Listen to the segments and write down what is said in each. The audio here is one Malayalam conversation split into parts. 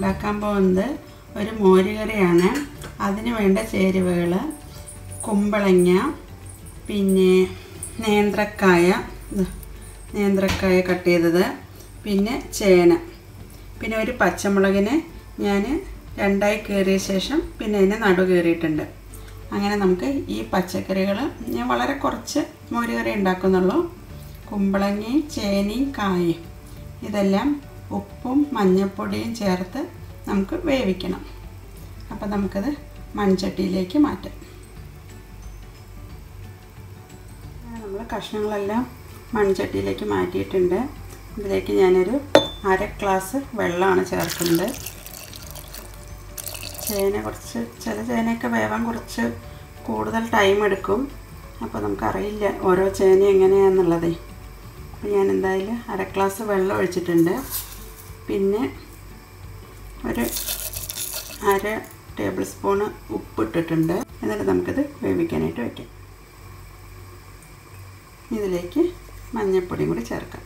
ഉണ്ടാക്കാൻ പോകുന്നത് ഒരു മോരുകറിയാണ് അതിന് വേണ്ട ചേരുവകൾ കുമ്പളങ്ങ പിന്നെ നേന്ത്രക്കായ ഇത് നേന്ത്രക്കായ കട്ട് ചെയ്തത് പിന്നെ ചേന പിന്നെ ഒരു പച്ചമുളകിനെ ഞാൻ രണ്ടായി കീറിയ ശേഷം പിന്നെ അതിനെ നടു കീറിയിട്ടുണ്ട് അങ്ങനെ നമുക്ക് ഈ പച്ചക്കറികൾ ഞാൻ വളരെ കുറച്ച് മോരുകറി ഉണ്ടാക്കുന്നുള്ളൂ കുമ്പളങ്ങയും ചേനയും കായും ഇതെല്ലാം ഉപ്പും മഞ്ഞൾപ്പൊടിയും ചേർത്ത് നമുക്ക് വേവിക്കണം അപ്പോൾ നമുക്കത് മൺചട്ടിയിലേക്ക് മാറ്റാം നമ്മൾ കഷ്ണങ്ങളെല്ലാം മൺചട്ടിയിലേക്ക് മാറ്റിയിട്ടുണ്ട് ഇതിലേക്ക് ഞാനൊരു അര ഗ്ലാസ് വെള്ളമാണ് ചേർക്കുന്നത് ചേന കുറച്ച് ചില ചേനയൊക്കെ വേവാൻ കുറച്ച് കൂടുതൽ ടൈം എടുക്കും അപ്പോൾ നമുക്കറിയില്ല ഓരോ ചേന എങ്ങനെയാണെന്നുള്ളതേ അപ്പോൾ ഞാൻ എന്തായാലും അര ഗ്ലാസ് വെള്ളം ഒഴിച്ചിട്ടുണ്ട് പിന്നെ ഒരു അര ടേബിൾ സ്പൂണ് ഉപ്പ് ഇട്ടിട്ടുണ്ട് എന്നിട്ട് നമുക്കിത് വേവിക്കാനായിട്ട് വയ്ക്കാം ഇതിലേക്ക് മഞ്ഞൾപ്പൊടിയും കൂടി ചേർക്കാം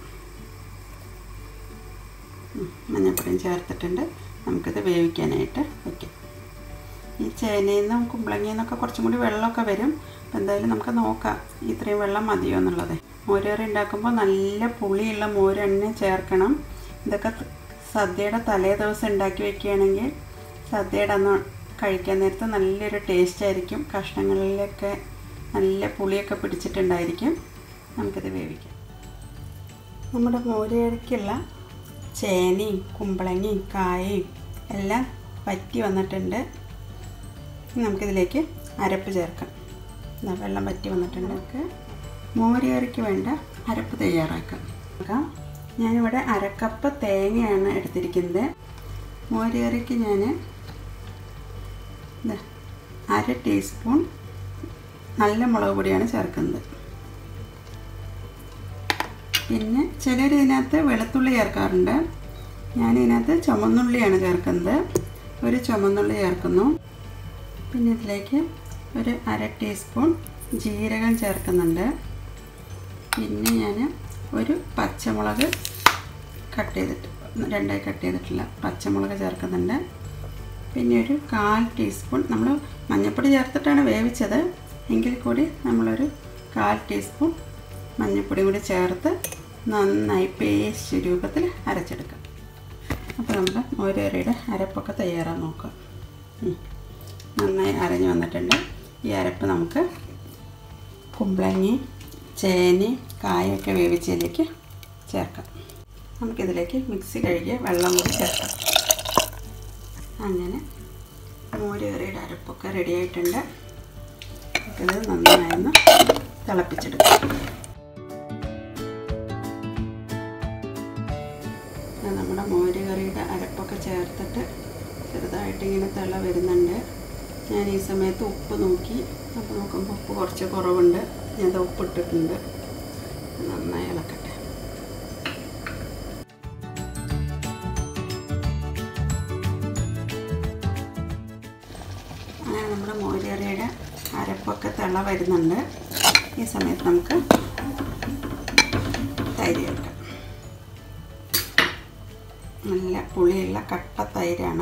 മഞ്ഞൾപ്പൊടിയും ചേർത്തിട്ടുണ്ട് നമുക്കിത് വേവിക്കാനായിട്ട് വയ്ക്കാം ഈ ചേനയിൽ നിന്നും കുമ്പളങ്ങയിൽ നിന്നൊക്കെ കുറച്ചും കൂടി വെള്ളമൊക്കെ വരും അപ്പോൾ എന്തായാലും നമുക്ക് നോക്കാം ഇത്രയും വെള്ളം മതിയോ എന്നുള്ളത് മോരുകറി ഉണ്ടാക്കുമ്പോൾ നല്ല പുളിയുള്ള മോര് തന്നെ ചേർക്കണം ഇതൊക്കെ സദ്യയുടെ തലേ ദിവസം ഉണ്ടാക്കി വെക്കുകയാണെങ്കിൽ സദ്യയുടെ അന്ന് കഴിക്കാൻ നേരത്ത് നല്ലൊരു ടേസ്റ്റ് ആയിരിക്കും കഷ്ണങ്ങളിലൊക്കെ നല്ല പുളിയൊക്കെ പിടിച്ചിട്ടുണ്ടായിരിക്കും നമുക്കിത് വേവിക്കാം നമ്മുടെ മോരുകറിക്കുള്ള ചേനയും കുമ്പളങ്ങയും കായയും എല്ലാം വറ്റി വന്നിട്ടുണ്ട് നമുക്കിതിലേക്ക് അരപ്പ് ചേർക്കാം വെള്ളം വറ്റി വന്നിട്ടുണ്ട് നമുക്ക് മോരുകറിക്ക് വേണ്ട അരപ്പ് തയ്യാറാക്കാം ഞാനിവിടെ അരക്കപ്പ് തേങ്ങയാണ് എടുത്തിരിക്കുന്നത് മോരുകറിക്ക് ഞാൻ അര ടീസ്പൂൺ നല്ല മുളക് പൊടിയാണ് ചേർക്കുന്നത് പിന്നെ ചിലർ ഇതിനകത്ത് വെളുത്തുള്ളി ചേർക്കാറുണ്ട് ഞാൻ ഇതിനകത്ത് ചുമന്നുള്ളിയാണ് ചേർക്കുന്നത് ഒരു ചുമന്നുള്ളി ചേർക്കുന്നു പിന്നെ ഇതിലേക്ക് ഒരു അര ടീസ്പൂൺ ജീരകം ചേർക്കുന്നുണ്ട് പിന്നെ ഞാൻ ഒരു പച്ചമുളക് കട്ട് ചെയ്തിട്ട് രണ്ടായി കട്ട് ചെയ്തിട്ടുള്ള പച്ചമുളക് ചേർക്കുന്നുണ്ട് പിന്നെ ഒരു കാൽ ടീസ്പൂൺ നമ്മൾ മഞ്ഞൾപ്പൊടി ചേർത്തിട്ടാണ് വേവിച്ചത് എങ്കിൽ കൂടി നമ്മളൊരു കാൽ ടീസ്പൂൺ മഞ്ഞൾപ്പൊടി കൂടി ചേർത്ത് നന്നായി പേസ്റ്റ് രൂപത്തിൽ അരച്ചെടുക്കാം അപ്പോൾ നമ്മുടെ മോരേറിയുടെ അരപ്പൊക്കെ തയ്യാറാൻ നോക്കാം നന്നായി അരഞ്ഞു വന്നിട്ടുണ്ട് ഈ അരപ്പ് നമുക്ക് കുമ്പളങ്ങയും ചേനയും കായൊക്കെ വേവിച്ചതിലേക്ക് ചേർക്കാം നമുക്കിതിലേക്ക് മിക്സി കഴുകിയ വെള്ളം കൂടി ചേർക്കാം അങ്ങനെ മോരുകറിയുടെ അരപ്പൊക്കെ റെഡി ആയിട്ടുണ്ട് ഇത് നന്നായൊന്ന് തിളപ്പിച്ചെടുക്കാം നമ്മുടെ മോരുകറിയുടെ അരപ്പൊക്കെ ചേർത്തിട്ട് ചെറുതായിട്ട് ഇങ്ങനെ തിള വരുന്നുണ്ട് ഞാൻ ഈ സമയത്ത് ഉപ്പ് നോക്കി അപ്പോൾ നോക്കുമ്പോൾ ഉപ്പ് കുറച്ച് കുറവുണ്ട് ഞാൻ ഉപ്പ് ഇട്ടിട്ടുണ്ട് നന്നായി ഇളക്കട്ടെ അങ്ങനെ നമ്മുടെ മോരുകറിയുടെ അരപ്പൊക്കെ തിള വരുന്നുണ്ട് ഈ സമയത്ത് നമുക്ക് തൈര് ചേർക്കാം നല്ല പുളിയുള്ള കട്ട തൈരാണ്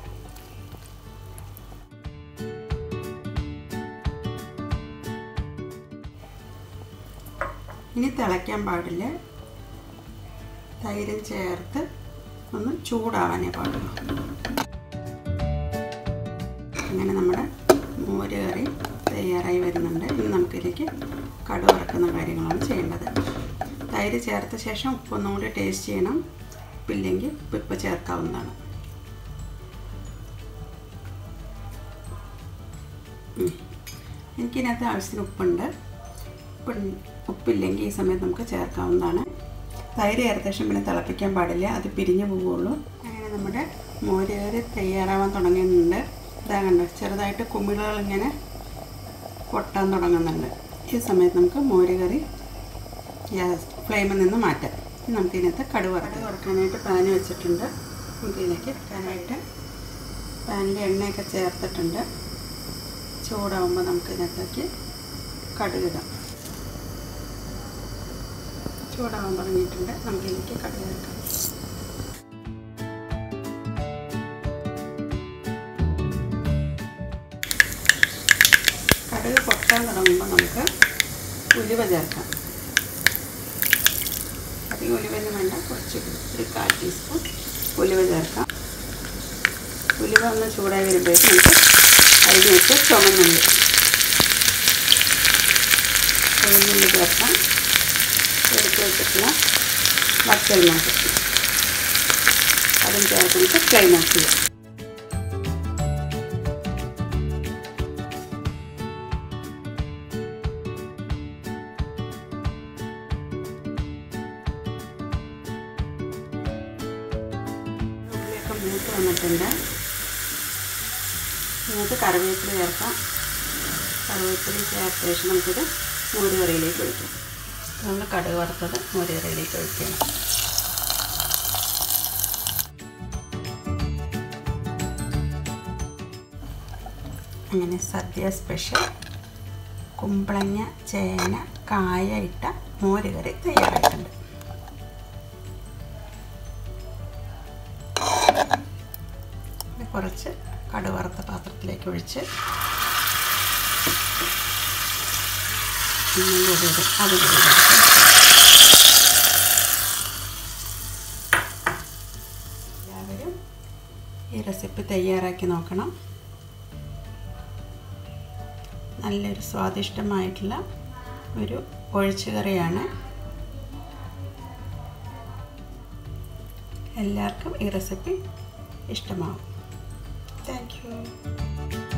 ഇനി തിളയ്ക്കാൻ പാടില്ല തൈരും ചേർത്ത് ഒന്ന് ചൂടാവാനേ പാടുള്ളൂ അങ്ങനെ നമ്മുടെ മോര് കറി തയ്യാറായി വരുന്നുണ്ട് ഇനി നമുക്കിതിലേക്ക് കടു വറക്കുന്ന കാര്യങ്ങളാണ് ചെയ്യേണ്ടത് തൈര് ചേർത്ത ശേഷം ഉപ്പൊന്നും കൂടി ടേസ്റ്റ് ചെയ്യണം ഉപ്പില്ലെങ്കിൽ ഉപ്പ് ചേർക്കാവുന്നതാണ് എനിക്കിതിനകത്ത് ആവശ്യത്തിന് ഉപ്പുണ്ട് ഉപ്പ് ഉപ്പില്ലെങ്കിൽ ഈ സമയത്ത് നമുക്ക് ചേർക്കാവുന്നതാണ് തൈര് ചേർത്ത ശേഷം പിന്നെ തിളപ്പിക്കാൻ പാടില്ല അത് പിരിഞ്ഞു പോവുള്ളൂ അങ്ങനെ നമ്മുടെ മോരുകറി തയ്യാറാവാൻ തുടങ്ങുന്നുണ്ട് ഇതാ കണ്ടോ ചെറുതായിട്ട് കുമിളുകൾ ഇങ്ങനെ പൊട്ടാൻ തുടങ്ങുന്നുണ്ട് ഈ സമയത്ത് നമുക്ക് മോരുകറി ഗ്യാസ് ഫ്ലെയിമിൽ നിന്ന് മാറ്റാം ഇനി നമുക്ക് ഇതിനകത്ത് കടുവ കടുവ വറുക്കാനായിട്ട് പാൻ വെച്ചിട്ടുണ്ട് നമുക്ക് ഇതിലേക്ക് വെക്കാനായിട്ട് പാനിൽ എണ്ണയൊക്കെ ചേർത്തിട്ടുണ്ട് ചൂടാവുമ്പോൾ നമുക്ക് ഇതിനകത്തേക്ക് കടുകിടാം ചൂടാവാൻ തുടങ്ങിയിട്ടുണ്ട് നമുക്ക് ഇതിലേക്ക് കടുക് ചേർക്കാം തിളക്കാൻ തുടങ്ങുമ്പോൾ നമുക്ക് ഉലുവ ചേർക്കാം അധികം ഉലുവയൊന്നും വേണ്ട കുറച്ച് ഒരു കാൽ ടീസ്പൂൺ ഉലുവ ചേർക്കാം ഉലുവ ഒന്ന് ചൂടായി വരുമ്പോഴേക്കും നമുക്ക് അരിഞ്ഞ് വെച്ച് ചുമന്നുള്ളി ചുമന്നുള്ളി ചേർക്കാം എടുത്ത് വെച്ചിട്ടുള്ള വറ്റൽമുളക് അതും ചേർത്തിട്ട് ഫ്ലെയിം ഓഫ് ചെയ്യാം ഉള്ളിയൊക്കെ മൂത്ത് വന്നിട്ടുണ്ട് നിങ്ങൾക്ക് കറിവേപ്പില ചേർക്കാം കറിവേപ്പില ചേർത്ത ശേഷം നമുക്കിത് മോരുകറിയിലേക്ക് ഒഴിക്കാം നമ്മൾ കടുക് വറുത്തത് മോരുകറിയിലേക്ക് ഒഴിക്കണം അങ്ങനെ സദ്യ സ്പെഷ്യൽ കുമ്പളങ്ങ ചേന കായ ഇട്ട മോരുകറി തയ്യാറായിട്ടുണ്ട് ഇത് കുറച്ച് കടുവറുത്ത പാത്രത്തിലേക്ക് ഒഴിച്ച് അത് എല്ലാവരും ഈ റെസിപ്പി തയ്യാറാക്കി നോക്കണം നല്ലൊരു സ്വാദിഷ്ടമായിട്ടുള്ള ഒരു ഒഴിച്ചുകറിയാണ് എല്ലാവർക്കും ഈ റെസിപ്പി ഇഷ്ടമാവും താങ്ക് യു